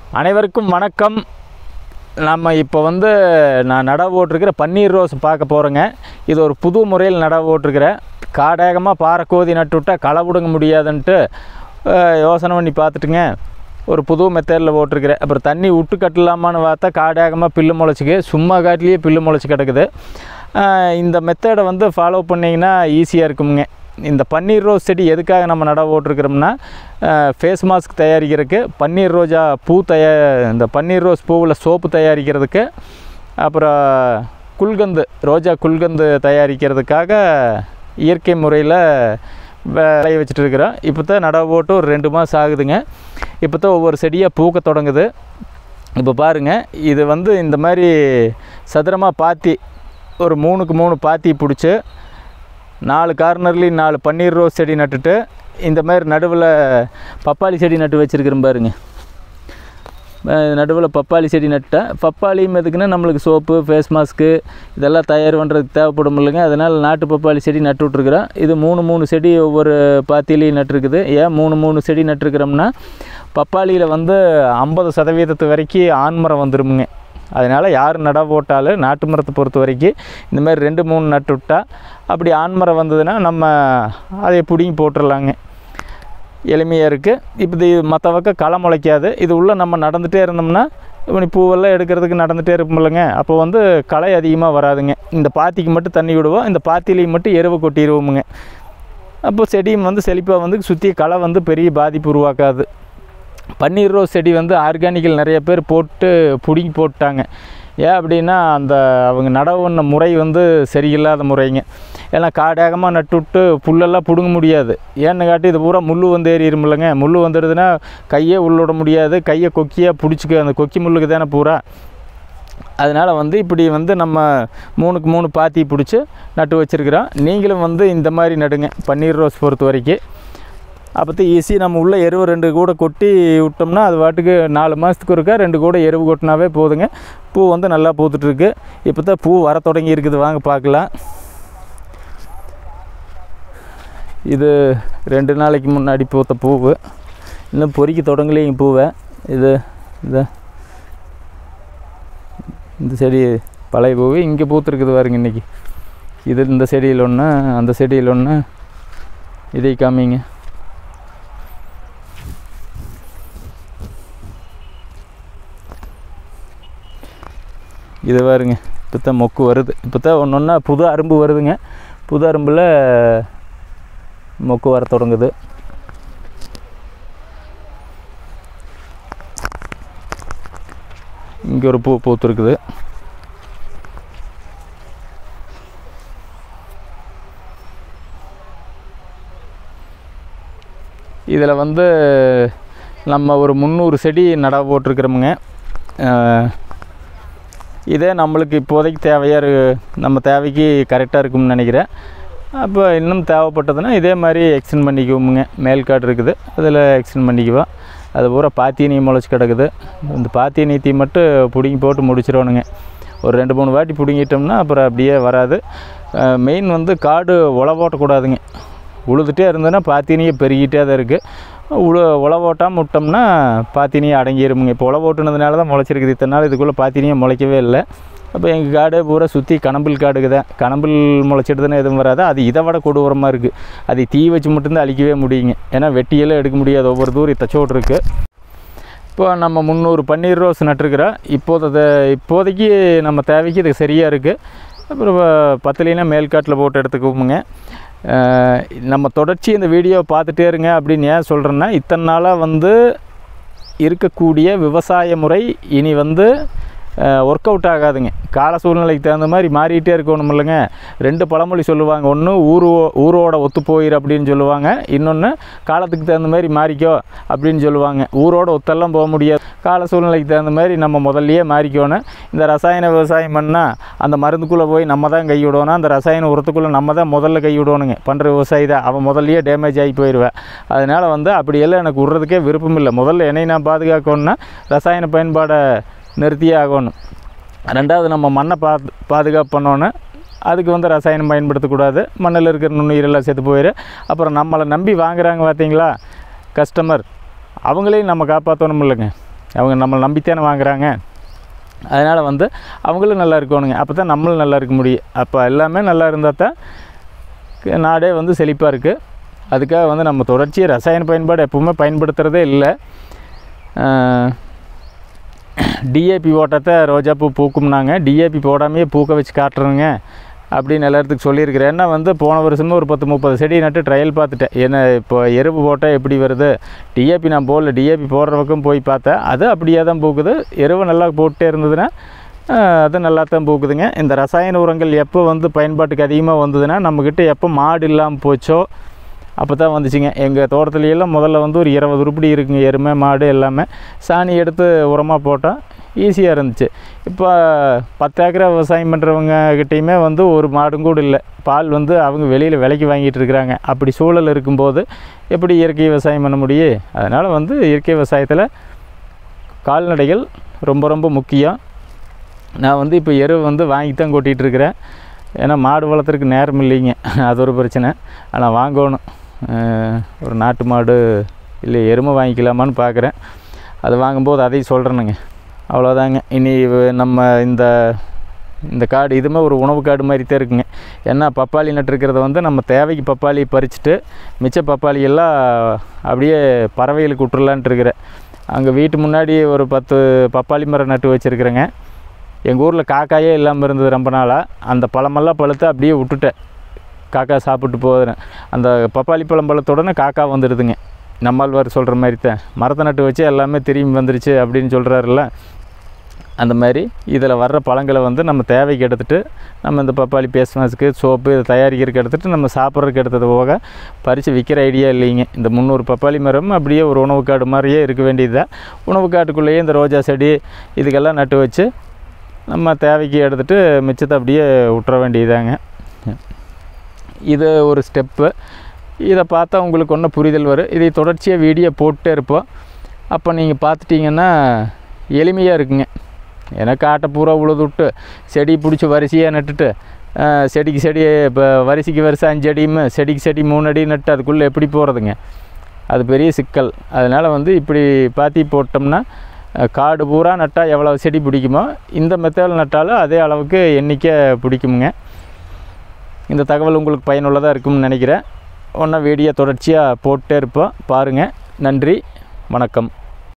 அனைவருக்கும் வணக்கம் நம்ம இப்போ வந்து நான் நடவு போட்டிருக்கிற பன்னீர் ரோஸ் பார்க்க போகிறேங்க இது ஒரு புது முறையில் நடவு போட்டிருக்கிறேன் காடேகமாக பாறைக்கோதி நட்டு விட்டால் களை விடுங்க முடியாதுன்ட்டு அஹ், யோசனை பண்ணி பார்த்துட்டுங்க ஒரு புது மெத்தடில் போட்டிருக்கிறேன் அப்புறம் தண்ணி விட்டு கட்டலாமான்னு பார்த்தா காடேகமாக பில்லு முளைச்சிக்கு சும்மா காட்டிலேயே பில்லு முளைச்சி கிடக்குது அஹ், இந்த மெத்தடை வந்து ஃபாலோ பண்ணிங்கன்னா ஈஸியாக இருக்குங்க இந்த பன்னீர் ரோஸ் செடி எதுக்காக நம்ம நட போட்டிருக்கிறோம்னா ஃபேஸ் மாஸ்க் தயாரிக்கிறதுக்கு பன்னீர் ரோஜா பூ தயா இந்த பன்னீர் ரோஸ் பூவில் சோப்பு தயாரிக்கிறதுக்கு அப்புறம் குல்கந்து ரோஜா குல்கந்து தயாரிக்கிறதுக்காக இயற்கை முறையில் விளைய வச்சுட்டு இருக்கிறோம் இப்போ தான் நடவு போட்டு ஒரு ரெண்டு மாதம் ஆகுதுங்க இப்போ தான் ஒவ்வொரு செடியாக பூக்க தொடங்குது இப்போ பாருங்கள் இது வந்து இந்த மாதிரி சதுரமாக பாத்தி ஒரு மூணுக்கு மூணு பாத்தி பிடிச்சி நாலு கார்னர்லேயும் நாலு பன்னீர் ரோஸ் செடி நட்டுட்டு இந்த மாதிரி நடுவில் பப்பாளி செடி நட்டு வச்சுருக்கிறேன் பாருங்க நடுவில் பப்பாளி செடி நட்டேன் பப்பாளியும் எதுக்குன்னா நம்மளுக்கு சோப்பு ஃபேஸ் மாஸ்க்கு இதெல்லாம் தயார் பண்ணுறதுக்கு தேவைப்படும் இல்லைங்க அதனால் நாட்டு பப்பாளி செடி நட்டு விட்ருக்குறேன் இது மூணு மூணு செடி ஒவ்வொரு பாத்திலையும் நட்டுருக்குது ஏன் மூணு மூணு செடி நட்டுருக்குறோம்னா பப்பாளியில் வந்து ஐம்பது சதவீதத்து வரைக்கும் ஆண்மரம் வந்துருமுங்க அதனால் யார் நட போட்டாலும் நாட்டு மரத்தை பொறுத்த வரைக்கும் இந்த மாதிரி ரெண்டு மூணு நட்டு விட்டா அப்படி ஆண்மரம் வந்ததுன்னா நம்ம அதை பிடிங்கி போட்டுடலாங்க எளிமையாக இருக்குது இப்போ இது மற்ற பக்கம் களை முளைக்காது இது உள்ளே நம்ம நடந்துகிட்டே இருந்தோம்னா இப்படி பூவெல்லாம் எடுக்கிறதுக்கு நடந்துகிட்டே இருப்போம்லங்க அப்போ வந்து களை அதிகமாக வராதுங்க இந்த பாத்திக்கு மட்டும் தண்ணி விடுவோம் இந்த பாத்திலையும் மட்டும் எருவை கொட்டிடுவோமுங்க அப்போ செடியும் வந்து செழிப்பாக வந்து சுற்றி களை வந்து பெரிய பாதிப்பு உருவாக்காது பன்னீர் ரோஸ் செடி வந்து ஆர்கானிக்கல் நிறைய பேர் போட்டு பிடுங்கி போட்டாங்க ஏன் அப்படின்னா அந்த அவங்க நடவு பண்ண முறை வந்து சரியில்லாத முறைங்க ஏன்னா காடாகமாக நட்டுவிட்டு புல்லெல்லாம் பிடுங்க முடியாது ஏன்னு காட்டி இது பூரா முள் வந்து ஏறிடுமில்லங்க முள் வந்துடுதுன்னா கையே உள்ளிட முடியாது கையை கொக்கியாக பிடிச்சிக்க அந்த கொக்கி முள்ளுக்கு தானே பூரா அதனால் வந்து இப்படி வந்து நம்ம மூணுக்கு மூணு பாத்தி பிடிச்சி நட்டு வச்சுருக்குறோம் நீங்களும் வந்து இந்த மாதிரி நடுங்க பன்னீர் ரோஸ் பொறுத்த வரைக்கும் அப்போ ஈஸி நம்ம உள்ள எருவு ரெண்டு கூட கொட்டி விட்டோம்னா அது பாட்டுக்கு நாலு மாதத்துக்கு ஒருக்கா ரெண்டு கூட எருவு கொட்டினாவே போதுங்க பூ வந்து நல்லா பூத்துட்ருக்கு இப்போ தான் பூ வர தொடங்கி இருக்குது வாங்க பார்க்கலாம் இது ரெண்டு நாளைக்கு முன்னாடி பூத்த பூவு இன்னும் பொறிக்க தொடங்கலையும் பூவை இது இது இந்த செடி பழைய பூவு இங்கே பூத்துருக்குது பாருங்க இன்றைக்கி இது இந்த செடியில் ஒன்று அந்த செடியில் ஒன்று இதை காமிங்க இது பாருங்க இப்போ தான் மொக்கு வருது இப்போ தான் ஒன்று ஒன்றா புது அரும்பு வருதுங்க புது அரும்பில் மொக்கு வர தொடங்குது இங்கே ஒரு பூ பூத்துருக்குது இதில் வந்து நம்ம ஒரு முந்நூறு செடி நட போட்டிருக்கிறோமுங்க அஹ், இதே நம்மளுக்கு இப்போதைக்கு தேவையாக இரு நம்ம தேவைக்கு கரெக்டாக இருக்கும்னு நினைக்கிறேன் அப்போ இன்னும் தேவைப்பட்டதுன்னா இதே மாதிரி எக்ஸ்டெண்ட் பண்ணிக்குவோமுங்க மேல் காடு இருக்குது அதில் எக்ஸ்டெண்ட் பண்ணிக்குவோம் அது பூரா பாத்தியனி முளைச்சி கிடக்குது இந்த பாத்தியனியத்தை மட்டும் பிடுங்கி போட்டு முடிச்சிடணுங்க ஒரு ரெண்டு மூணு வாட்டி பிடுங்கிட்டோம்னா அப்புறம் அப்படியே வராது மெயின் வந்து காடு உழ போட்டக்கூடாதுங்க உழுதுகிட்டே இருந்ததுன்னா பாத்தினியே பெருகிட்டே தான் இருக்குது உழ உழ ஓட்டாமல் விட்டோம்னா பாத்தினியே அடங்கிருமுங்க இப்போ உழ ஓட்டுனதுனால தான் முளைச்சிருக்குது இத்தனை நாள் இதுக்குள்ளே பாத்தினியே முளைக்கவே இல்லை அப்போ எங்கள் காடே பூரா சுற்றி கணம்பில் காடுக்கு தான் கணம்பில் முளைச்சிடுதுன்னு எதுவும் வராது அது இதை விட கொடூரமாக இருக்குது அது தீ வச்சு மட்டும்தான் அழிக்கவே முடியுங்க ஏன்னா வெட்டியெல்லாம் எடுக்க முடியாது ஒவ்வொரு தூரம் இத்தச்சோடு இருக்குது இப்போ நம்ம முந்நூறு பன்னீர் ரோஸ் நட்டுருக்குறோம் இப்போது இப்போதைக்கு நம்ம தேவைக்கு இது சரியாக இருக்குது அப்புறம் பத்துலினா மேல்காட்டில் போட்டு எடுத்துக்குவோமுங்க அஹ் நம்ம தொடர்ச்சி இந்த வீடியோ பார்த்துட்டே இருங்க அப்படின்னு ஏன் சொல்கிறேன்னா இத்தனை நாளாக வந்து இருக்கக்கூடிய விவசாய முறை இனி வந்து ஒர்க் அவுட் ஆகாதுங்க கால சூழ்நிலைக்கு தகுந்த மாதிரி மாறிக்கிட்டே இருக்கணும் இல்லைங்க ரெண்டு பழமொழி சொல்லுவாங்க ஒன்று ஊர் ஊரோட ஒத்து போயிரு அப்படின்னு சொல்லுவாங்க இன்னொன்று காலத்துக்கு தகுந்த மாதிரி மாறிக்கோ அப்படின்னு சொல்லுவாங்க ஊரோட ஒத்தெல்லாம் போக முடியாது கால சூழ்நிலைக்கு தகுந்த மாதிரி நம்ம முதல்லையே மாறிக்கணும் இந்த ரசாயன விவசாயம் பண்ணால் அந்த மருந்துக்குள்ளே போய் நம்ம தான் கை விடணும் அந்த ரசாயன உரத்துக்குள்ளே நம்ம தான் முதல்ல கை விடணுங்க பண்ணுற விவசாயி தான் அவன் முதல்லையே டேமேஜ் ஆகி போயிடுவேன் அதனால் வந்து அப்படியெல்லாம் எனக்கு விட்றதுக்கே விருப்பம் இல்லை முதல்ல என்னை நான் பாதுகாக்கணும்னா ரசாயன பயன்பாடை நிறுத்தியே ஆகணும் ரெண்டாவது நம்ம மண்ணை பா பாதுகாப்பு பண்ணோன்னு அதுக்கு வந்து ரசாயனம் பயன்படுத்தக்கூடாது மண்ணில் இருக்கிற நுண்ணுயிரெல்லாம் செத்து போயிடு அப்புறம் நம்மளை நம்பி வாங்குறாங்க பார்த்தீங்களா கஸ்டமர் அவங்களையும் நம்ம காப்பாற்றணும் இல்லைங்க அவங்க நம்மளை நம்பித்தானே வாங்குறாங்க அதனால் வந்து அவங்களும் நல்லா இருக்கணுங்க அப்போ தான் நம்மளும் நல்லா இருக்க முடியும் அப்போ எல்லாமே நல்லா இருந்தால் தான் க- நாடே வந்து செழிப்பாக இருக்குது அதுக்காக வந்து நம்ம தொடர்ச்சியாக ரசாயன பயன்பாடு எப்பவுமே பயன்படுத்துகிறதே இல்லை டிஏபி போட்டால் தான் ரோஜாப்பூ பூக்கும்னாங்க டிஏபி போடாமையே பூக்க வச்சு காட்டுறேங்க அப்படின்னு எல்லாத்துக்கும் சொல்லியிருக்கிறேன் ஏன்னா வந்து போன வருஷமே ஒரு பத்து முப்பது செடி நட்டு ட்ரையல் பார்த்துட்டேன் ஏன்னா இப்போ எருவு போட்டால் எப்படி வருது டிஏபி நான் போடல டிஏபி போடுற பக்கம் போய் பார்த்தேன் அது அப்படியே தான் பூக்குது எருவு நல்லா போட்டே இருந்ததுன்னா ஆஹ், அது நல்லா தான் பூக்குதுங்க இந்த ரசாயன உரங்கள் எப்போ வந்து பயன்பாட்டுக்கு அதிகமாக வந்ததுன்னா நம்மக்கிட்ட எப்போ மாடு இல்லாமல் போச்சோ அப்போ தான் வந்துச்சுங்க எங்கள் தோட்டத்துலையெல்லாம் முதல்ல வந்து ஒரு இருபது உருப்படி இருக்குங்க எருமை மாடு எல்லாமே சாணி எடுத்து உரமாக போட்டால் ஈஸியாக இருந்துச்சு இப்போ பத்து ஏக்கரா விவசாயம் பண்ணுறவங்க கிட்டேயுமே வந்து ஒரு மாடும் கூட இல்லை பால் வந்து அவங்க வெளியில் விலைக்கு வாங்கிட்டு இருக்கிறாங்க அப்படி சூழல் இருக்கும்போது எப்படி இயற்கை விவசாயம் பண்ண முடியும் அதனால் வந்து இயற்கை விவசாயத்தில் கால்நடைகள் ரொம்ப ரொம்ப முக்கியம் நான் வந்து இப்போ எரு வந்து வாங்கி தான் கொட்டிகிட்டு இருக்கிறேன் ஏன்னா மாடு வளர்த்துறதுக்கு நேரம் இல்லைங்க அது ஒரு பிரச்சனை ஆனால் வாங்கணும் அஹ் ஒரு நாட்டு மாடு இல்லை எருமை வாங்கிக்கலாமான்னு பார்க்குறேன் அது வாங்கும்போது அதையும் சொல்கிறேனுங்க அவ்வளோதாங்க இனி வ- நம்ம இந்த இந்த காடு இதுமே ஒரு உணவு காடு மாதிரி தான் இருக்குங்க ஏன்னா பப்பாளி நட்டுருக்கிறத வந்து நம்ம தேவைக்கு பப்பாளி பறிச்சுட்டு மிச்ச பப்பாளி எல்லாம் அப்படியே பறவைகளுக்கு விட்டுறலான்ட்டு இருக்கிறேன் அங்கே வீட்டு முன்னாடி ஒரு பத்து பப்பாளி மரம் நட்டு வச்சுருக்குறேங்க எங்கள் ஊரில் காக்காயே இல்லாமல் இருந்தது ரொம்ப நாளாக அந்த பழமெல்லாம் பழுத்து அப்படியே விட்டுட்டேன் காக்கா சாப்பிட்டு போகிறேன் அந்த பப்பாளி பழம் பழத்துடனே காக்கா வந்துடுதுங்க நம்மாழ்வார் சொல்கிற மாதிரி தான் மரத்தை நட்டு வச்சு எல்லாமே திரும்பி வந்துருச்சு அப்படின்னு சொல்கிறாருல்ல அந்த மாதிரி இதில் வர்ற பழங்களை வந்து நம்ம தேவைக்கு எடுத்துகிட்டு நம்ம இந்த பப்பாளி பேஸ் மாஸ்க்கு சோப்பு இதை தயாரிக்கிறதுக்கு எடுத்துகிட்டு நம்ம சாப்பிட்றதுக்கு எடுத்தது போக பறித்து விற்கிற ஐடியா இல்லைங்க இந்த முந்நூறு பப்பாளி மரம் அப்படியே ஒரு உணவு காடு மாதிரியே இருக்க வேண்டியதுதான் உணவு காட்டுக்குள்ளேயே இந்த ரோஜா செடி இதுக்கெல்லாம் நட்டு வச்சு நம்ம தேவைக்கு எடுத்துகிட்டு மிச்சத்தை அப்படியே விட்டுற வேண்டியதாங்க இது ஒரு ஸ்டெப்பு இதை பார்த்தா உங்களுக்கு ஒன்றும் புரிதல் வரும் இதை தொடர்ச்சியாக வீடியோ போட்டே இருப்போம் அப்போ நீங்கள் பார்த்துட்டிங்கன்னா எளிமையாக இருக்குங்க ஏன்னா காட்டை பூரா உழுது விட்டு செடி பிடிச்சி வரிசையாக நட்டுட்டு ஆஹ், செடிக்கு செடி இப்போ வரிசைக்கு வரிசை அஞ்சு அடியும் செடிக்கு செடி மூணு அடி நட்டு அதுக்குள்ளே எப்படி போகிறதுங்க அது பெரிய சிக்கல் அதனால் வந்து இப்படி பாத்தி போட்டோம்னா அஹ், காடு பூரா நட்டால் எவ்வளோ செடி பிடிக்குமோ இந்த மெத்தடில் நட்டாலும் அதே அளவுக்கு எண்ணிக்கை பிடிக்குமுங்க இந்த தகவல் உங்களுக்கு பயனுள்ளதாக இருக்கும்னு நினைக்கிறேன் ஒன்றா வீடியோ தொடர்ச்சியாக போட்டே இருப்போம் பாருங்கள் நன்றி வணக்கம்